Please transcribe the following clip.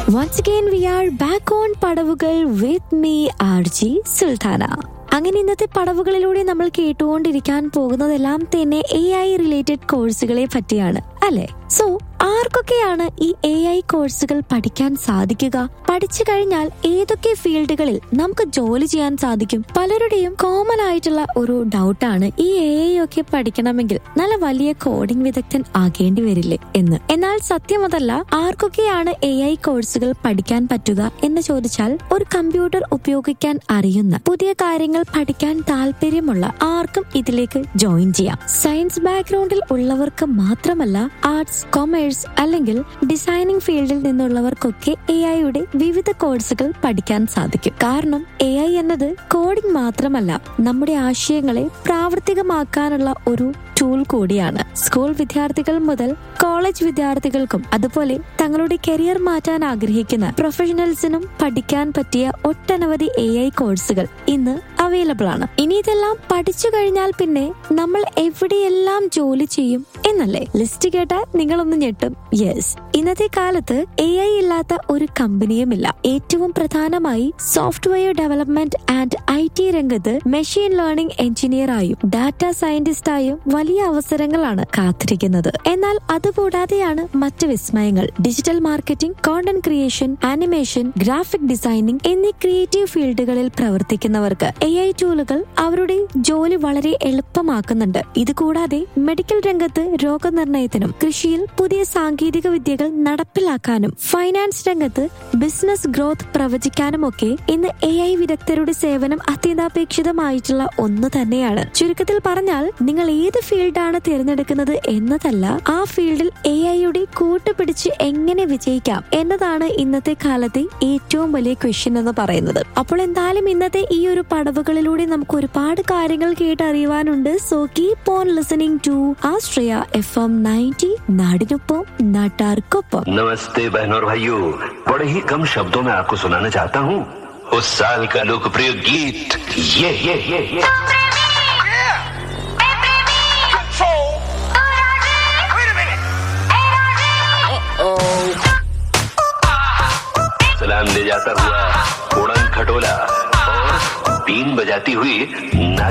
Once again we are back on Padavukal with me R G Sulthana അങ്ങനെ ഇന്നത്തെ പടവുകളിലൂടെ നമ്മൾ കേട്ടുകൊണ്ടിരിക്കാൻ പോകുന്നതെല്ലാം തന്നെ എ ഐ റിലേറ്റഡ് കോഴ്സുകളെ പറ്റിയാണ് അല്ലെ സോ ആർക്കൊക്കെയാണ് ഈ എ ഐ കോഴ്സുകൾ പഠിക്കാൻ സാധിക്കുക പഠിച്ചു കഴിഞ്ഞാൽ ഏതൊക്കെ ഫീൽഡുകളിൽ നമുക്ക് ജോലി ചെയ്യാൻ സാധിക്കും പലരുടെയും കോമൺ ആയിട്ടുള്ള ഒരു ഡൗട്ടാണ് ഈ എ ഐ ഒക്കെ പഠിക്കണമെങ്കിൽ നല്ല വലിയ കോഡിംഗ് വിദഗ്ധൻ ആകേണ്ടി വരില്ലേ എന്ന് എന്നാൽ സത്യം അതല്ല ആർക്കൊക്കെയാണ് എ ഐ കോഴ്സുകൾ പഠിക്കാൻ പറ്റുക എന്ന് ചോദിച്ചാൽ ഒരു കമ്പ്യൂട്ടർ ഉപയോഗിക്കാൻ അറിയുന്ന പുതിയ കാര്യങ്ങൾ പഠിക്കാൻ താല്പര്യമുള്ള ആർക്കും ഇതിലേക്ക് ജോയിൻ ചെയ്യാം സയൻസ് ബാക്ക്ഗ്രൗണ്ടിൽ ഉള്ളവർക്ക് മാത്രമല്ല ആർട്സ് കൊമേഴ്സ് അല്ലെങ്കിൽ ഡിസൈനിങ് ഫീൽഡിൽ നിന്നുള്ളവർക്കൊക്കെ എ ഐയുടെ വിവിധ കോഴ്സുകൾ പഠിക്കാൻ സാധിക്കും കാരണം എ ഐ എന്നത് കോഡിംഗ് മാത്രമല്ല നമ്മുടെ ആശയങ്ങളെ പ്രാവർത്തികമാക്കാനുള്ള ഒരു ടൂൾ കൂടിയാണ് സ്കൂൾ വിദ്യാർത്ഥികൾ മുതൽ കോളേജ് വിദ്യാർത്ഥികൾക്കും അതുപോലെ തങ്ങളുടെ കരിയർ മാറ്റാൻ ആഗ്രഹിക്കുന്ന പ്രൊഫഷണൽസിനും പഠിക്കാൻ പറ്റിയ ഒട്ടനവധി എ ഐ കോഴ്സുകൾ ഇന്ന് അവൈലബിൾ ആണ് ഇനി ഇതെല്ലാം പഠിച്ചു കഴിഞ്ഞാൽ പിന്നെ നമ്മൾ എവിടെയെല്ലാം ജോലി ചെയ്യും എന്നല്ലേ ലിസ്റ്റ് കേട്ടാൽ നിങ്ങളൊന്ന് ഞെട്ടും യെസ് ഇന്നത്തെ കാലത്ത് എ ഐ ഇല്ലാത്ത ഒരു കമ്പനിയുമില്ല ഏറ്റവും പ്രധാനമായി software development and I T രംഗത്ത് മെഷീൻ ലേണിംഗ് എഞ്ചിനീയറായും ഡാറ്റ സയന്റിസ്റ്റായും വലിയ അവസരങ്ങളാണ് കാത്തിരിക്കുന്നത് എന്നാൽ അതുകൂടാതെയാണ് മറ്റ് വിസ്മയങ്ങൾ digital marketing content creation animation graphic designing എന്നീ ക്രിയേറ്റീവ് ഫീൽഡുകളിൽ പ്രവർത്തിക്കുന്നവർക്ക് എ ഐ ടൂളുകൾ അവരുടെ ജോലി വളരെ എളുപ്പമാക്കുന്നുണ്ട് ഇത് കൂടാതെ മെഡിക്കൽ രംഗത്ത് രോഗനിർണയത്തിനും കൃഷിയിൽ പുതിയ സാങ്കേതിക വിദ്യകൾ നടപ്പിലാക്കാനും ഫൈനാൻസ് രംഗത്ത് ബിസിനസ് ഗ്രോത്ത് പ്രവചിക്കാനുമൊക്കെ ഇന്ന് എ ഐ വിദഗ്ധരുടെ സേവനം അത്യന്താപേക്ഷിതമായിട്ടുള്ള ഒന്ന് തന്നെയാണ് ചുരുക്കത്തിൽ പറഞ്ഞാൽ നിങ്ങൾ ഏത് ഫീൽഡാണ് തിരഞ്ഞെടുക്കുന്നത് എന്നതല്ല ആ ഫീൽഡിൽ എ ഐയുടെ കൂട്ടുപിടിച്ച് എങ്ങനെ വിജയിക്കാം എന്നതാണ് ഇന്നത്തെ കാലത്തെ ഏറ്റവും വലിയ ക്വസ്റ്റ്യൻ എന്ന് പറയുന്നത് അപ്പോൾ എന്തായാലും ഇന്നത്തെ ഈ ഒരു പടവുകളിലൂടെ നമുക്ക് ഒരുപാട് കാര്യങ്ങൾ കേട്ടറിയുവാനുണ്ട് so keep on listening to ആസ്ട്രിയ എഫ് എം നയൻറ്റി നാടിനൊപ്പം നാട്ടാർക്കൊപ്പം नमस्ते बहनों और भाइयों बड़े ही कम शब्दों में आपको सुनाना चाहता हूँ उस साल का लोकप्रिय गीत ये ये ये ये Control. Wait a minute. सलाम ले जाता हुआ उड़न खटोला और बीन बजाती हुई